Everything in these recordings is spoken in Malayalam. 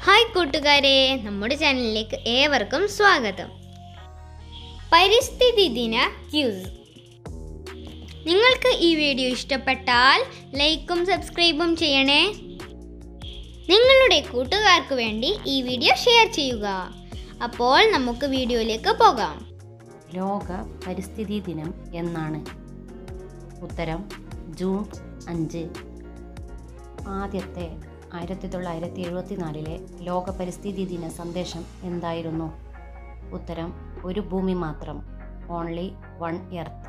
ഹായ് കൂട്ടുകാരെ നമ്മുടെ ചാനലിലേക്ക് ഏവർക്കും സ്വാഗതം പരിസ്ഥിതി ദിന ക്യൂസ് നിങ്ങൾക്ക് ഈ വീഡിയോ ഇഷ്ടപ്പെട്ടാൽ ലൈക്കും സബ്സ്ക്രൈബും ചെയ്യണേ നിങ്ങളുടെ കൂട്ടുകാർക്ക് വേണ്ടി ഈ വീഡിയോ ഷെയർ ചെയ്യുക അപ്പോൾ നമുക്ക് വീഡിയോയിലേക്ക് പോകാം ലോക പരിസ്ഥിതി ദിനം എന്നാണ് ഉത്തരം ജൂൺ അഞ്ച് ആദ്യത്തെ ആയിരത്തി തൊള്ളായിരത്തി എഴുപത്തിനാലിലെ ലോക പരിസ്ഥിതി ദിന സന്ദേശം എന്തായിരുന്നു ഉത്തരം ഒരു ഭൂമി മാത്രം ഓൺലി വൺ എർത്ത്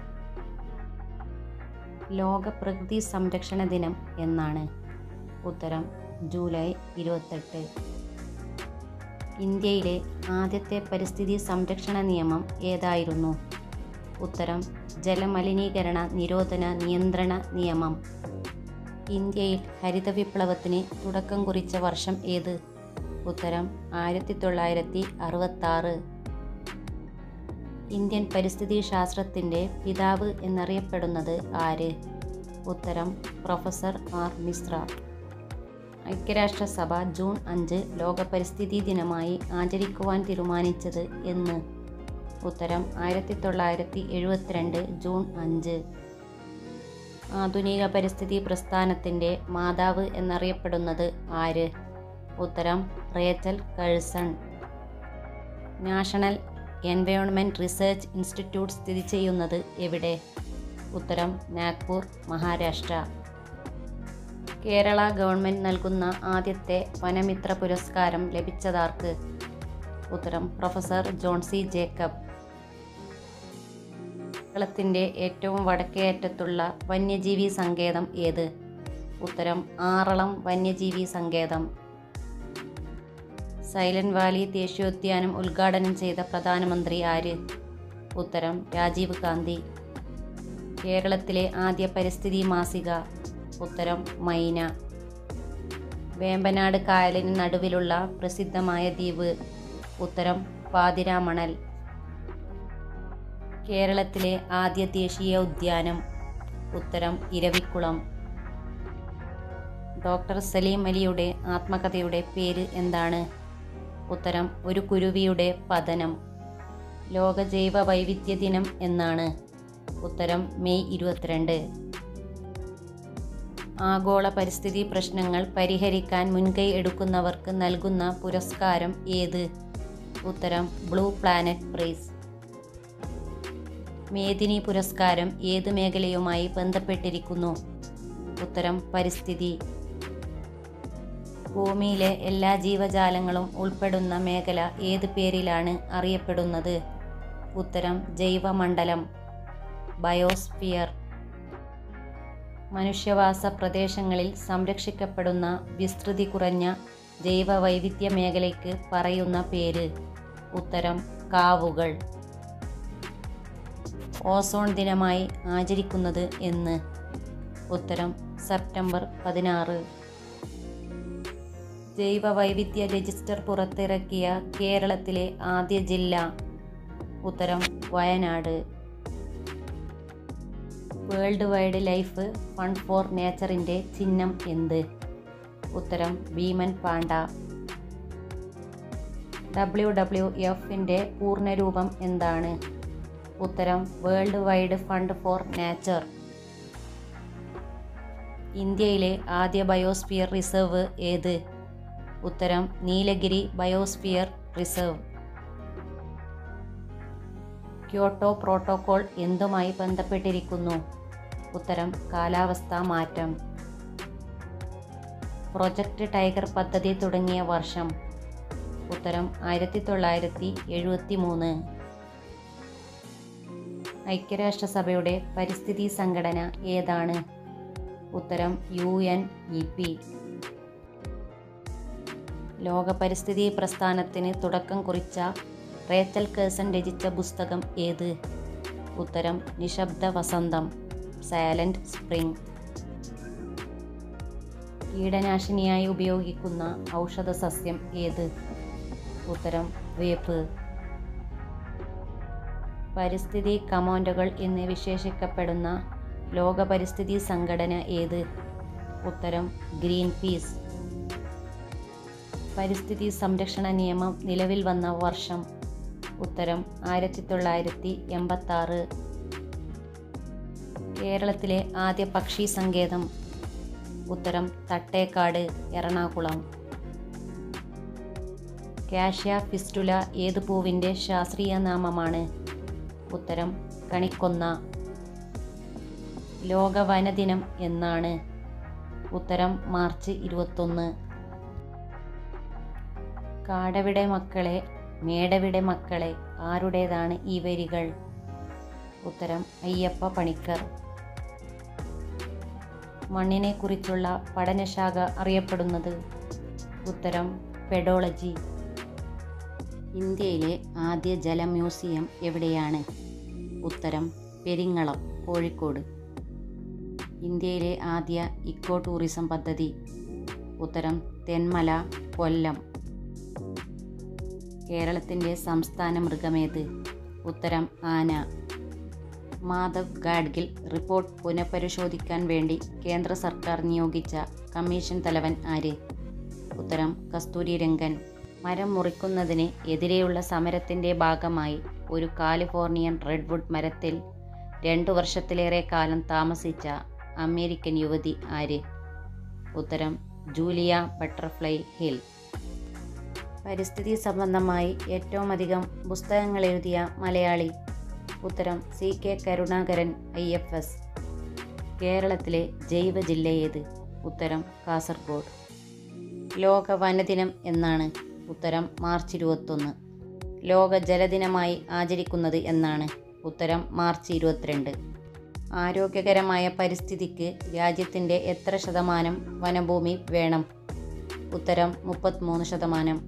ലോക പ്രകൃതി സംരക്ഷണ ദിനം എന്നാണ് ഉത്തരം ജൂലൈ ഇരുപത്തെട്ട് ഇന്ത്യയിലെ ആദ്യത്തെ പരിസ്ഥിതി സംരക്ഷണ നിയമം ഏതായിരുന്നു ഉത്തരം ജലമലിനീകരണ നിരോധന നിയന്ത്രണ നിയമം ഇന്ത്യയിൽ ഹരിത വിപ്ലവത്തിന് തുടക്കം കുറിച്ച വർഷം ഏത് ഉത്തരം ആയിരത്തി തൊള്ളായിരത്തി അറുപത്താറ് ഇന്ത്യൻ പരിസ്ഥിതി ശാസ്ത്രത്തിൻ്റെ പിതാവ് എന്നറിയപ്പെടുന്നത് ആര് ഉത്തരം പ്രൊഫസർ ആർ മിശ്ര ഐക്യരാഷ്ട്രസഭ ജൂൺ അഞ്ച് ലോക പരിസ്ഥിതി ദിനമായി ആചരിക്കുവാൻ തീരുമാനിച്ചത് എന്ന് ഉത്തരം ആയിരത്തി തൊള്ളായിരത്തി എഴുപത്തിരണ്ട് ജൂൺ അഞ്ച് ആധുനിക പരിസ്ഥിതി പ്രസ്ഥാനത്തിൻ്റെ മാതാവ് എന്നറിയപ്പെടുന്നത് ആര് ഉത്തരം Rachel Carson National Environment Research Institute സ്ഥിതി ചെയ്യുന്നത് എവിടെ ഉത്തരം നാഗ്പൂർ മഹാരാഷ്ട്ര കേരള ഗവൺമെൻറ് നൽകുന്ന ആദ്യത്തെ വനമിത്ര പുരസ്കാരം ലഭിച്ചതാർക്ക് ഉത്തരം പ്രൊഫസർ ജോൺസി ജേക്കബ് കേരളത്തിൻ്റെ ഏറ്റവും വടക്കേ അറ്റത്തുള്ള വന്യജീവി സങ്കേതം ഏത് ഉത്തരം ആറളം വന്യജീവി സങ്കേതം സൈലന്റ് വാലി ദേശീയോദ്യാനം ഉദ്ഘാടനം ചെയ്ത പ്രധാനമന്ത്രി ആര് ഉത്തരം രാജീവ് ഗാന്ധി കേരളത്തിലെ ആദ്യ പരിസ്ഥിതി മാസിക ഉത്തരം മൈന വേമ്പനാട് കായലിന് നടുവിലുള്ള പ്രസിദ്ധമായ ദ്വീപ് ഉത്തരം പാതിരാമണൽ കേരളത്തിലെ ആദ്യ ദേശീയ ഉദ്യാനം ഉത്തരം ഇരവിക്കുളം ഡോക്ടർ സലീം അലിയുടെ ആത്മകഥയുടെ പേര് എന്താണ് ഉത്തരം ഒരു കുരുവിയുടെ പതനം ലോക ജൈവ വൈവിധ്യ ദിനം എന്നാണ് ഉത്തരം മെയ് ഇരുപത്തിരണ്ട് ആഗോള പരിസ്ഥിതി പ്രശ്നങ്ങൾ പരിഹരിക്കാൻ മുൻകൈ എടുക്കുന്നവർക്ക് നൽകുന്ന പുരസ്കാരം ഏത് ഉത്തരം ബ്ലൂ പ്ലാനറ്റ് പ്രൈസ് മേദിനി പുരസ്കാരം ഏത് മേഖലയുമായി ബന്ധപ്പെട്ടിരിക്കുന്നു ഉത്തരം പരിസ്ഥിതി ഭൂമിയിലെ എല്ലാ ജീവജാലങ്ങളും ഉൾപ്പെടുന്ന മേഖല ഏത് പേരിലാണ് അറിയപ്പെടുന്നത് ഉത്തരം ജൈവമണ്ഡലം ബയോസ്ഫിയർ മനുഷ്യവാസ പ്രദേശങ്ങളിൽ സംരക്ഷിക്കപ്പെടുന്ന വിസ്തൃതി കുറഞ്ഞ ജൈവ വൈവിധ്യ മേഖലയ്ക്ക് പറയുന്ന പേര് ഉത്തരം കാവുകൾ ഓസോൺ ദിനമായി ആചരിക്കുന്നത് എന്ന് ഉത്തരം സെപ്റ്റംബർ പതിനാറ് ജൈവ വൈവിധ്യ രജിസ്റ്റർ പുറത്തിറക്കിയ കേരളത്തിലെ ആദ്യ ജില്ല ഉത്തരം Wayanad World Wide Life Fund for നേച്ചറിൻ്റെ ചിഹ്നം എന്ത് ഉത്തരം ഭീമൻ പാണ്ട ഡബ്ല്യു ഡബ്ല്യു എഫിൻ്റെ പൂർണ്ണരൂപം എന്താണ് ഉത്തരം World Wide Fund for Nature ഇന്ത്യയിലെ ആദ്യ ബയോസ്ഫിയർ റിസർവ് ഏത് ഉത്തരം Nilgiri biosphere reserve Kyoto Protocol എന്തുമായി ബന്ധപ്പെട്ടിരിക്കുന്നു ഉത്തരം കാലാവസ്ഥാ മാറ്റം പ്രൊജക്റ്റ് ടൈഗർ പദ്ധതി തുടങ്ങിയ വർഷം ഉത്തരം ആയിരത്തി തൊള്ളായിരത്തി എഴുപത്തി മൂന്ന് ഐക്യരാഷ്ട്രസഭയുടെ പരിസ്ഥിതി സംഘടന ഏതാണ് ഉത്തരം യു എൻ ഇ പി ലോക പരിസ്ഥിതി പ്രസ്ഥാനത്തിന് തുടക്കം കുറിച്ച റേച്ചൽ കേസൺ രചിച്ച പുസ്തകം ഏത് ഉത്തരം നിശബ്ദ വസന്തം സൈലന്റ് സ്പ്രിംഗ് കീടനാശിനിയായി ഉപയോഗിക്കുന്ന ഔഷധ സസ്യം ഏത് ഉത്തരം വേപ്പ് പരിസ്ഥിതി കമാൻഡോകൾ എന്ന് വിശേഷിക്കപ്പെടുന്ന ലോക പരിസ്ഥിതി സംഘടന ഏത് ഉത്തരം ഗ്രീൻ പീസ് പരിസ്ഥിതി സംരക്ഷണ നിയമം നിലവിൽ വന്ന വർഷം ഉത്തരം ആയിരത്തി തൊള്ളായിരത്തി എൺപത്തി ആറ് കേരളത്തിലെ ആദ്യ പക്ഷി സങ്കേതം ഉത്തരം തട്ടേക്കാട് എറണാകുളം കാഷ്യ ഫിസ്റ്റുല ഏത് പൂവിൻ്റെ ശാസ്ത്രീയ നാമമാണ് ഉത്തരം കണിക്കൊന്ന ലോക വനദിനം എന്നാണ് ഉത്തരം മാർച്ച് ഇരുപത്തൊന്ന് കാടവിടെ മക്കളെ മേടവിടെ മക്കളെ ആരുടേതാണ് ഈ വരികൾ ഉത്തരം അയ്യപ്പ പണിക്കർ മണ്ണിനെക്കുറിച്ചുള്ള പഠനശാഖ അറിയപ്പെടുന്നത് ഉത്തരം പെഡോളജി ഇന്ത്യയിലെ ആദ്യ ജല മ്യൂസിയം എവിടെയാണ് ഉത്തരം പെരിങ്ങളം കോഴിക്കോട് ഇന്ത്യയിലെ ആദ്യ ഇക്കോ ടൂറിസം പദ്ധതി ഉത്തരം തെന്മല കൊല്ലം കേരളത്തിൻ്റെ സംസ്ഥാന മൃഗമേത് ഉത്തരം ആന മാധവ് ഗാഡ്ഗിൽ റിപ്പോർട്ട് പുനഃപരിശോധിക്കാൻ വേണ്ടി കേന്ദ്ര സർക്കാർ നിയോഗിച്ച കമ്മീഷൻ തലവൻ ആര് ഉത്തരം കസ്തൂരി രംഗൻ മരം മുറിക്കുന്നതിന് എതിരെയുള്ള സമരത്തിൻ്റെ ഭാഗമായി ഒരു കാലിഫോർണിയൻ റെഡ്വുഡ് മരത്തിൽ രണ്ടു വർഷത്തിലേറെ കാലം താമസിച്ച അമേരിക്കൻ യുവതി ആര് ഉത്തരം ജൂലിയ ബട്ടർഫ്ലൈ ഹിൽ പരിസ്ഥിതി സംബന്ധമായി ഏറ്റവും അധികം പുസ്തകങ്ങൾ എഴുതിയ മലയാളി ഉത്തരം C K Karunakaran I F S കേരളത്തിലെ ജൈവ ജില്ല ഏത് ഉത്തരം കാസർഗോഡ് ലോക വനദിനം എന്നാണ് ഉത്തരം മാർച്ച് ഇരുപത്തൊന്ന് ലോക ജലദിനമായി ആചരിക്കുന്നത് എന്നാണ് ഉത്തരം മാർച്ച് ഇരുപത്തിരണ്ട് ആരോഗ്യകരമായ പരിസ്ഥിതിക്ക് രാജ്യത്തിൻ്റെ എത്ര ശതമാനം വനഭൂമി വേണം ഉത്തരം മുപ്പത്തിമൂന്ന് ശതമാനം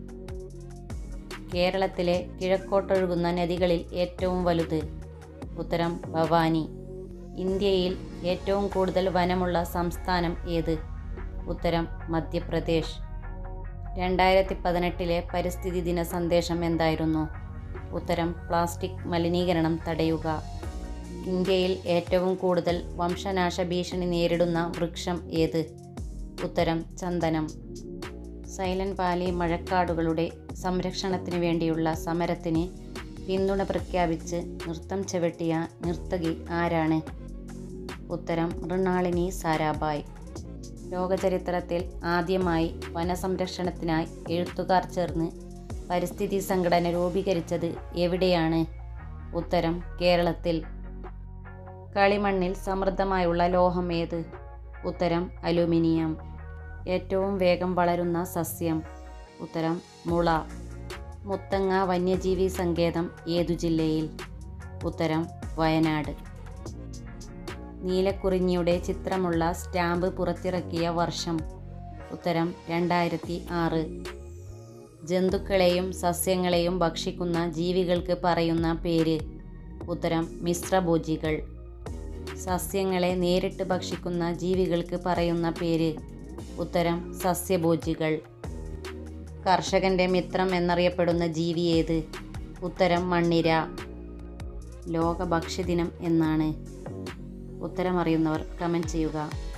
കേരളത്തിലെ കിഴക്കോട്ടൊഴുകുന്ന നദികളിൽ ഏറ്റവും വലുത് ഉത്തരം ഭവാനി ഇന്ത്യയിൽ ഏറ്റവും കൂടുതൽ വനമുള്ള സംസ്ഥാനം ഏത് ഉത്തരം മധ്യപ്രദേശ് രണ്ടായിരത്തി പതിനെട്ടിലെ പരിസ്ഥിതി ദിന സന്ദേശം എന്തായിരുന്നു ഉത്തരം പ്ലാസ്റ്റിക് മലിനീകരണം തടയുക ഇന്ത്യയിൽ ഏറ്റവും കൂടുതൽ വംശനാശ ഭീഷണി നേരിടുന്ന വൃക്ഷം ഏത് ഉത്തരം ചന്ദനം സൈലന്റ് വാലി മഴക്കാടുകളുടെ സംരക്ഷണത്തിന് വേണ്ടിയുള്ള സമരത്തിന് പിന്തുണ പ്രഖ്യാപിച്ച് നൃത്തം ചവിട്ടിയ നർത്തകി ആരാണ് ഉത്തരം മൃണാളിനി സാരാഭായ് ലോകചരിത്രത്തിൽ ആദ്യമായി വനസംരക്ഷണത്തിനായി എഴുത്തുകാർ ചേർന്ന് പരിസ്ഥിതി സംഘടന രൂപീകരിച്ചത് എവിടെയാണ് ഉത്തരം കേരളത്തിൽ കളിമണ്ണിൽ സമൃദ്ധമായുള്ള ലോഹം ഏത് ഉത്തരം അലുമിനിയം ഏറ്റവും വേഗം വളരുന്ന സസ്യം ഉത്തരം മുള മുത്തങ്ങ വന്യജീവി സങ്കേതം ഏതു ജില്ലയിൽ ഉത്തരം വയനാട് നീലക്കുറിഞ്ഞിയുടെ ചിത്രമുള്ള സ്റ്റാമ്പ് പുറത്തിറക്കിയ വർഷം ഉത്തരം രണ്ടായിരത്തി ആറ് ജന്തുക്കളെയും സസ്യങ്ങളെയും ഭക്ഷിക്കുന്ന ജീവികൾക്ക് പറയുന്ന പേര് ഉത്തരം മിശ്രഭോജികൾ സസ്യങ്ങളെ നേരിട്ട് ഭക്ഷിക്കുന്ന ജീവികൾക്ക് പറയുന്ന പേര് ഉത്തരം സസ്യഭോജികൾ കർഷകന്റെ മിത്രം എന്നറിയപ്പെടുന്ന ജീവി ഏത് ഉത്തരം മണ്ണിര ലോക ഭക്ഷ്യദിനം എന്നാണ് ഉത്തരം അറിയുന്നവർ കമൻറ്റ് ചെയ്യുക